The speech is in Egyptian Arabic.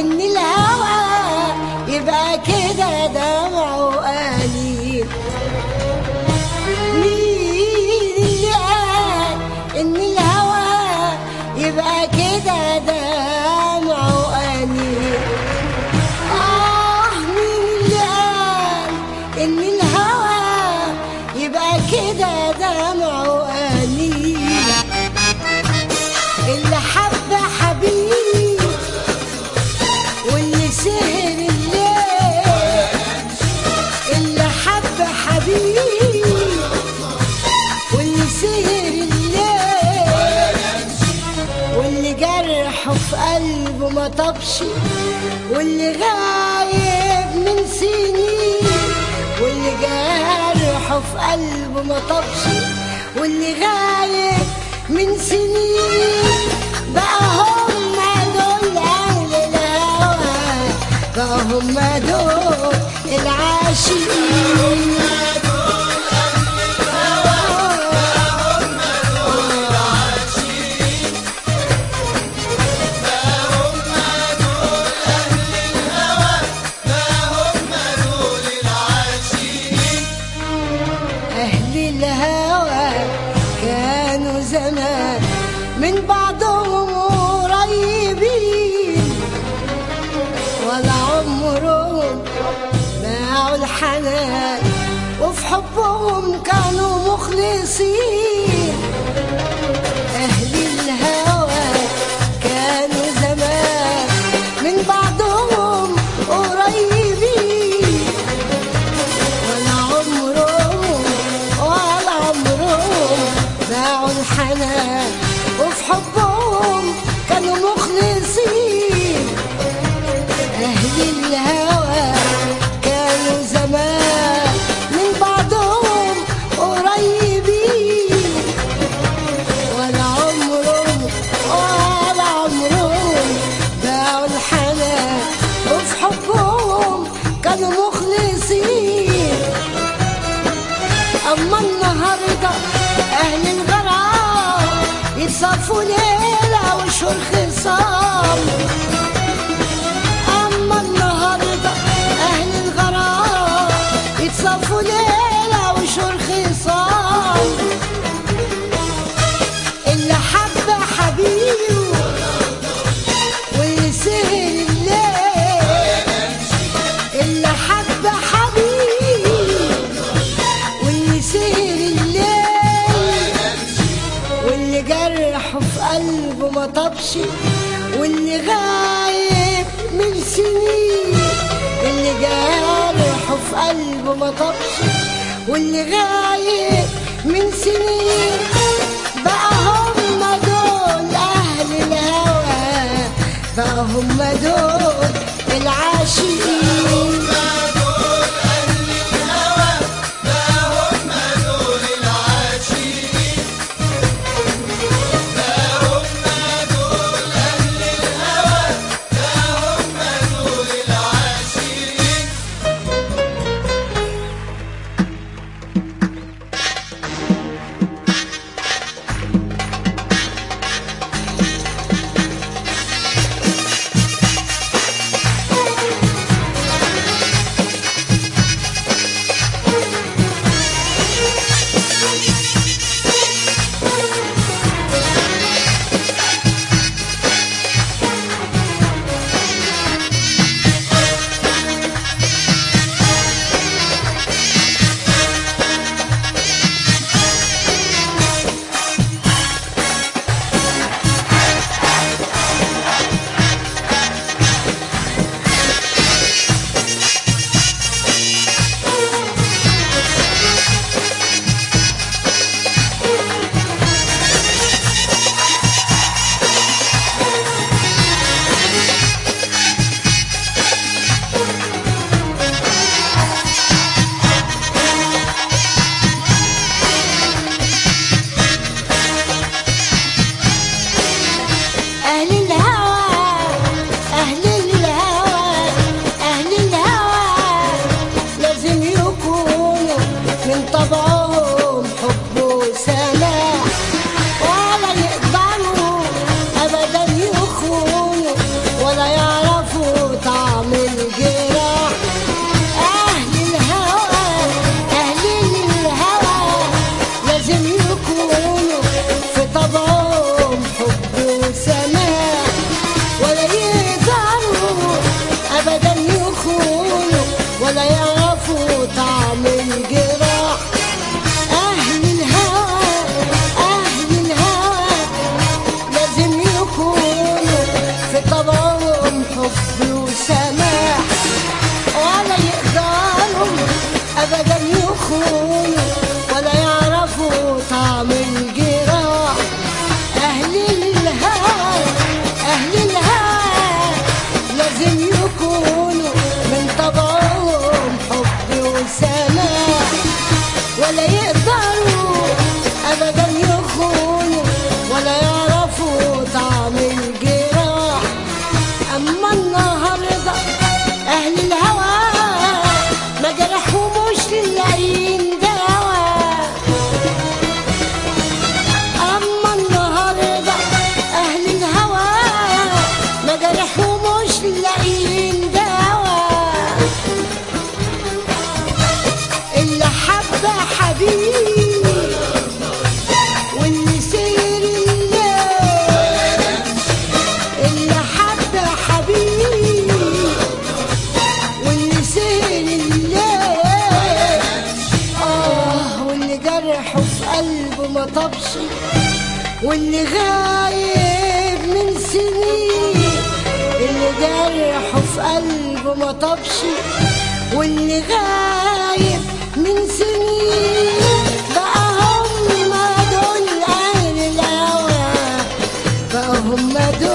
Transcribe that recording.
ان الهوى يبقى كده دمعه قليل مين اللي قال ان الهوى يبقى كده دمعه قليل آه مين اللي قال إن الهوى يبقى كده دمعه قليل اللي حب حبيب واللي سهر الليل اللي حب حبيب واللي سهر الليل واللي جرحه في قلبه ما طبش واللي غايب من سنين واللي جرحه في قلبه ما طبش واللي غايب من سنين بقى هم دول أهل الهوى بقى هم دول العاشقين أهل الهوى كانوا زمان من بعضهم قريبين ولا عمرهم باعوا الحنان وفي حبهم كانوا مخلصين أهل الهوى كانوا زمان من بعضهم قريبين ولا عمرهم ولا عمرهم باعوا الحنان وفي حبهم كانوا مخلصين أهل الهوى كانوا زمان من بعضهم قريبين ولا عمرهم ولا عمرهم باعوا الحنان وفي حبهم كانوا مخلصين أما النهاردة أهل الغرام يتصفوا ليلة وشهور خصام أما النهاردة أهل الغرام يتصفوا ليلة وشهور خصام اللي حب حبيبه واللي سهر الليل اللي حب حبيبه واللي سهر الليل واللي جرحه في قلبه ما طبش واللي غايب من سنين اللي جرحه في قلبه ما طبش واللي غايب من سنين بقى هم دول أهل الهوى بقى هم دول العاشقين واللي غايب من سنين اللي جرحه في قلبه ما طبش واللي غايب من سنين بقى هم دول أهل الهوى بقى هم دول